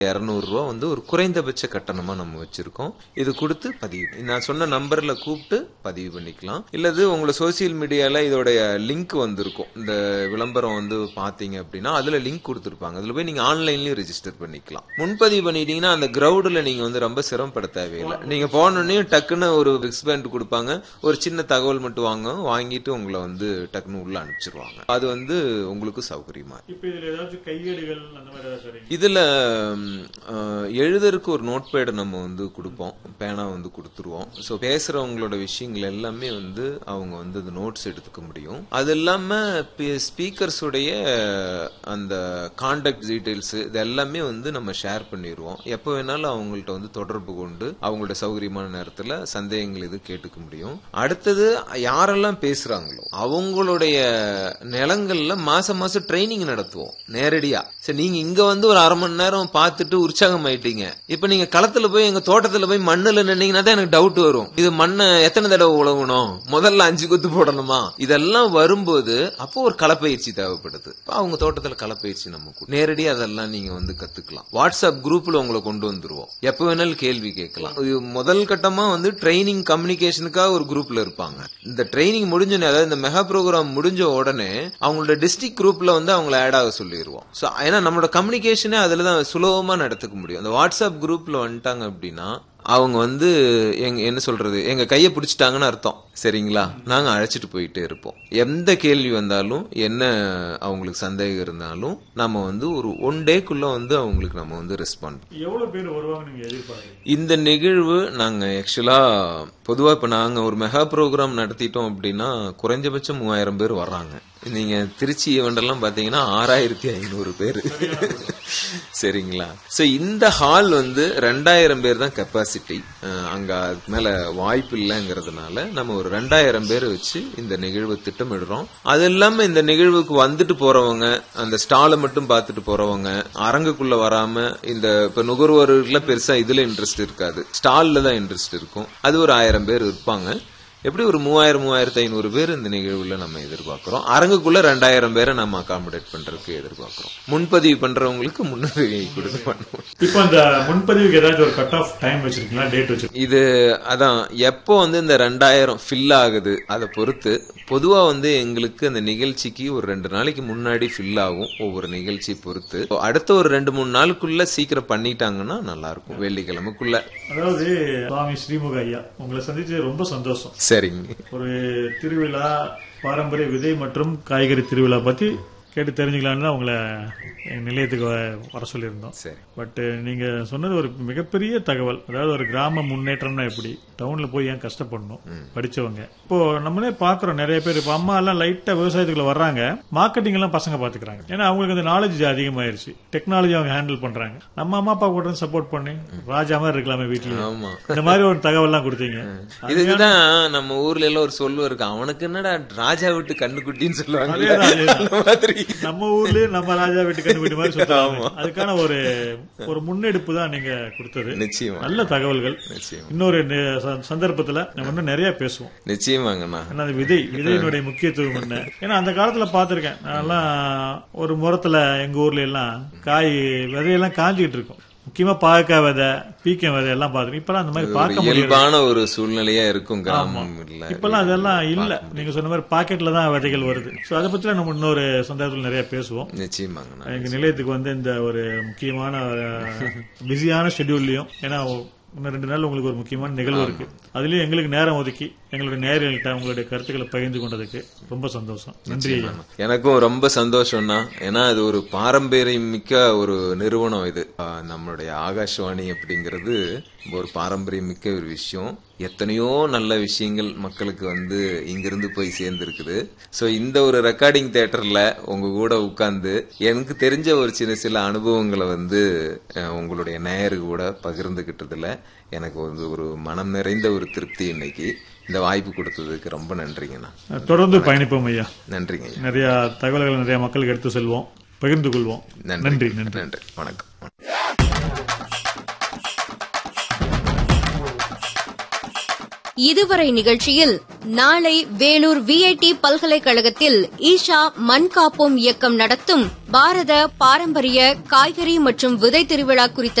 இருநூறு ரூபா வந்து ஒரு குறைந்தபட்ச கட்டணமா நம்ம வச்சிருக்கோம் இது கொடுத்து பதிவு நான் சொன்ன நம்பர்ல கூப்பிட்டு பதிவு பண்ணிக்கலாம் இல்லது உங்களை சோசியல் மீடியால இதோடைய லிங்க் வந்திருக்கும் இந்த விளம்பரம் வந்து பாத்தீங்க அப்படின்னா அதுல லிங்க் கொடுத்துருப்பாங்க அதுல போய் நீங்க ஆன்லைன்லயும் ரெஜிஸ்டர் பண்ணிக்கலாம் முன்பதிவு பண்ணிட்டீங்கன்னா அந்த கிரௌடுல நீங்க வந்து ரொம்ப சிரமப்பட தேவையில்லை நீங்க போனோடனே டக்குன்னு ஒரு எக்ஸ்பேண்ட் கொடுப்பாங்க ஒரு சின்ன தகவல் மட்டும் வாங்க வாங்கிட்டு உங்களை வந்து டக்குன்னு உள்ள அனுப்பிச்சிருவாங்க அது வந்து உங்களுக்கு சௌகரியமா இருக்கும். இப்ப இதுல ஏதாச்சும் கையேடுகள் அந்த மாதிரி ஏதாவது தரீங்க இதுல ம், அஹ், எழுதறதுக்கு ஒரு நோட் பேடு நம்ம வந்து கொடுப்போம் பேனா வந்து கொடுத்துருவோம் ஸோ பேசுறவங்களோட விஷயங்கள் எல்லாமே வந்து அவங்க வந்து அந்த நோட்ஸ் எடுத்துக்க முடியும் அது இல்லாம ஸ்பீக்கர்ஸ் உடைய அந்த கான்டாக்ட் டீடைல்ஸ் இது எல்லாமே வந்து நம்ம ஷேர் பண்ணிடுவோம் எப்போ வேணாலும் அவங்கள்ட்ட வந்து தொடர்பு கொண்டு அவங்களோட சௌகரியமான நேரத்துல சந்தேகங்கள் இது கேட்டுக்க முடியும் அடுத்தது யாரெல்லாம் பேசுறாங்களோ அவங்களுடைய நிலங்கள்ல மாசம் மாசம் ட்ரைனிங் நடத்துவோம் நேரடியா சரி நீங்க இங்க வந்து ஒரு அரை மணி நேரம் பார்த்துட்டு உற்சாகம் ஆயிட்டீங்க இப்ப நீங்க களத்துல போய் எங்க தோட்டத்துல போய் மண்ணுல நின்னீங்கன்னா தான் எனக்கு டவுட் வரும் இது மண்ணை எத்தனை தடவை உழவணும் முதல்ல அஞ்சு கொத்து போடணுமா இதெல்லாம் வரும்போது அப்போ ஒரு களப்பயிற்சி தேவைப்படுது அப்ப அவங்க தோட்டத்துல களப்பயிற்சி நம்ம கொடு- நேரடியா அதெல்லாம் நீங்க வந்து கத்துக்கலாம் வாட்ஸ்அப் குரூப்ல உங்களை கொண்டு வந்துருவோம் எப்ப வேணாலும் கேள்வி கேட்கலாம் இது முதல் கட்டமா வந்து ட்ரைனிங் கம்யூனிகேஷனுக்காக ஒரு குரூப்ல இருப்பாங்க இந்த ட்ரைனிங் முடிஞ்சோடனே அதாவது இந்த மெகா ப்ரோக்ராம் முடிஞ்ச உடனே அவங்களோட டிஸ்ட்ரிக்ட் குரூப்ல வந்து அவங்கள ஆட் ஆக சொல்லிடுவோம் ஸோ ஏன்னா நம்மளோட கம்யூனிகேஷனே அதுல தான் சுலபமா நடத்துக்க முடியும் அந்த வாட்ஸ்அப் குரூப்ல வந்துட்டாங்க அப்படின்னா அவங்க வந்து எங்க என்ன சொல்றது எங்க கையை பிடிச்சிட்டாங்கன்னு அர்த்தம் சரிங்களா நாங்க அழைச்சிட்டு போயிட்டே இருப்போம் எந்த கேள்வி வந்தாலும் என்ன அவங்களுக்கு சந்தேகம் இருந்தாலும் நம்ம வந்து ஒரு ஒன் டேக்குள்ள வந்து அவங்களுக்கு நம்ம வந்து ரெஸ்பாண்ட் எவ்வளவு பேர் வருவாங்க நீங்க எதிர்பார்க்கறீங்க இந்த நிகழ்வு நாங்க ஆக்சுவலா பொதுவா இப்ப நாங்க ஒரு மெகா ப்ரோக்ராம் நடத்திட்டோம் அப்படின்னா குறைஞ்சபட்சம் மூவாயிரம் பேர் வர்றாங்க நீங்க திருச்சி ஈவெண்ட் எல்லாம் பாத்தீங்கன்னா ஆறாயிரத்தி ஐநூறு பேர் சரிங்களா சோ இந்த ஹால் வந்து ரெண்டாயிரம் பேர் தான் கெப்பாசிட்டி அங்க அதுக்கு மேல வாய்ப்பு இல்லைங்கிறதுனால நம்ம ஒரு ரெண்டாயிரம் பேர் வச்சு இந்த நிகழ்வு திட்டமிடுறோம் அது இல்லாம இந்த நிகழ்வுக்கு வந்துட்டு போறவங்க அந்த ஸ்டாலை மட்டும் பார்த்துட்டு போறவங்க அரங்குக்குள்ள வராம இந்த இப்ப நுகர்வோர்களுக்கு பெருசா இதுல இன்ட்ரெஸ்ட் இருக்காது ஸ்டால்ல தான் இன்ட்ரெஸ்ட் இருக்கும் அது ஒரு ஆயிரம் பேர் இருப்பாங்க எப்படி ஒரு மூவாயிரம் மூவாயிரத்தி ஐநூறு பேர் இந்த நிகழ்வுல நம்ம எதிர்பார்க்கிறோம் அரங்குக்குள்ள ரெண்டாயிரம் பேரை நம்ம அகாமடேட் பண்றதுக்கு எதிர்பார்க்கிறோம் முன்பதிவு பண்றவங்களுக்கு முன்னுரிமை கொடுத்து பண்ணுவோம் இப்போ அந்த முன்பதிவுக்கு ஏதாச்சும் ஒரு கட் ஆஃப் டைம் வச்சிருக்கீங்களா டேட் வச்சிருக்கீங்க இது அதான் எப்போ வந்து இந்த ரெண்டாயிரம் ஃபில் ஆகுது அதை பொறுத்து பொதுவா வந்து எங்களுக்கு அந்த நிகழ்ச்சிக்கு ஒரு ரெண்டு நாளைக்கு முன்னாடி ஃபில் ஆகும் ஒவ்வொரு நிகழ்ச்சி பொறுத்து அடுத்த ஒரு ரெண்டு மூணு நாளுக்குள்ள சீக்கிரம் பண்ணிட்டாங்கன்னா நல்லா இருக்கும் வெள்ளிக்கிழமைக்குள்ள அதாவது சுவாமி ஸ்ரீமுக ஐயா உங்களை சந்திச்சு ரொம்ப சந்தோஷம் சரிங்க ஒரு திருவிழா பாரம்பரிய விதை மற்றும் காய்கறி திருவிழா பத்தி கேட்டு தெரிஞ்சுக்கலான்னு தான் உங்களை எங்க நிலையத்துக்கு வ- வர சொல்லியிருந்தோம் சரி பட் நீங்க சொன்னது ஒரு மிகப்பெரிய தகவல் அதாவது ஒரு கிராம முன்னேற்றம்னா எப்படி டவுன்ல போய் ஏன் கஷ்டப்படணும் படிச்சவங்க இப்போ நம்மளே பாக்குறோம் நிறைய பேர் இப்ப அம்மா எல்லாம் லைட்டா விவசாயத்துக்குள்ள வர்றாங்க மார்க்கெட்டிங் எல்லாம் பசங்க பாத்துக்கிறாங்க ஏன்னா அவங்களுக்கு அந்த நாலேஜ் அதிகமாயிருச்சு டெக்னாலஜி அவங்க ஹேண்டில் பண்றாங்க நம்ம அம்மா அப்பா கூட சப்போர்ட் பண்ணி ராஜா மாதிரி இருக்கலாமே வீட்லயே ஆமா இந்த மாதிரி ஒரு தகவல்லாம் கொடுத்தீங்க இதுக்குதான் நம்ம ஊர்ல எல்லாம் ஒரு சொல்லு இருக்கு அவனுக்கு என்னடா ராஜா விட்டு கண்ணுக்குட்டின்னு சொல்லுவாங்க அதேதான், அதேதான். அந்த மாதிரி நம்ம ஊர்லயே நம்ம ராஜா வீட்டு கண்டுபிடி மாதிரி சொல்றாங்க அதுக்கான ஒரு ஒரு முன்னெடுப்பு தான் நீங்க கொடுத்தது நிச்சயமா நல்ல தகவல்கள் நிச்சயம் இன்னொரு நே- ச- சந்தர்ப்பத்துல நம்ம இன்னும் நிறைய பேசுவோம் நிச்சயமாங்கண்ணா ஏன்னா அது விதை விதையினுடைய முக்கியத்துவம் என்ன ஏன்னா அந்த காலத்துல பாத்திருக்கேன் நான்லாம் ஒரு முறத்துல எங்க ஊர்ல எல்லாம் காய் விதையெல்லாம் காஞ்சிட்டு இருக்கும் முக்கியமா பாகக்காய் விதை பீக்கம் விதை எல்லாம் பாத்துருக்கேன் இப்பெல்லாம் அந்த மாதிரி ஒரு பார்க்க முடியாது இயல்பான ஒரு சூழ்நிலையா இருக்கும் கிராமம் இல்ல இப்பெல்லாம் அதெல்லாம் இல்ல நீங்க சொன்ன மாதிரி பாக்கெட்ல தான் விதைகள் வருது சோ அதை பத்தி நம்ம இன்னொரு சந்தர்ப்பத்தில் நிறைய பேசுவோம் நிச்சயமாங்கண்ணா எங்க நிலையத்துக்கு வந்து இந்த ஒரு முக்கியமான பிஸியான ஷெட்யூல்லையும் ஏன்னா இன்னும் ரெண்டு நாள் உங்களுக்கு ஒரு முக்கியமான நிகழ்வு இருக்கு அதுலயும் எங்களுக்கு நேரம் ஒதுக்கி எங்களுடைய நேயர்கள்ட்ட உங்களுடைய கருத்துக்களை பகிர்ந்து கொண்டதுக்கு ரொம்ப சந்தோஷம் நன்றி ஐயா எனக்கும் ரொம்ப சந்தோஷம்னா ஏன்னா அது ஒரு பாரம்பரியம் மிக்க ஒரு நிறுவனம் இது ஆஹ் நம்மளுடைய ஆகாஷ்வாணி அப்படிங்கிறது ஒரு பாரம்பரியம் மிக்க ஒரு விஷயம் எத்தனையோ நல்ல விஷயங்கள் மக்களுக்கு வந்து இங்கிருந்து போய் சேர்ந்துருக்குது ஸோ இந்த ஒரு ரெக்கார்டிங் தேட்டர்ல உங்க கூட உட்கார்ந்து எனக்கு தெரிஞ்ச ஒரு சின்ன சில அனுபவங்களை வந்து அஹ், உங்களுடைய நேயரு கூட பகிர்ந்துகிட்டதுல எனக்கு வந்து ஒரு மனம் நிறைந்த ஒரு திருப்தி இன்னைக்கு இந்த வாய்ப்பு கொடுத்ததுக்கு ரொம்ப நன்றிங்கண்ணா தொடர்ந்து பயணிப்போம் ஐயா நன்றிங்க ஐயா. நிறைய தகவல்களை நிறைய மக்களுக்கு எடுத்து செல்வோம் பகிர்ந்து கொள்வோம் நன்றி நன்றி நன்றி வணக்கம் இதுவரை நிகழ்ச்சியில் நாளை வேலூர் விஐடி பல்கலைக்கழகத்தில் ஈஷா மண் காப்போம் இயக்கம் நடத்தும் பாரத பாரம்பரிய காய்கறி மற்றும் விதை திருவிழா குறித்த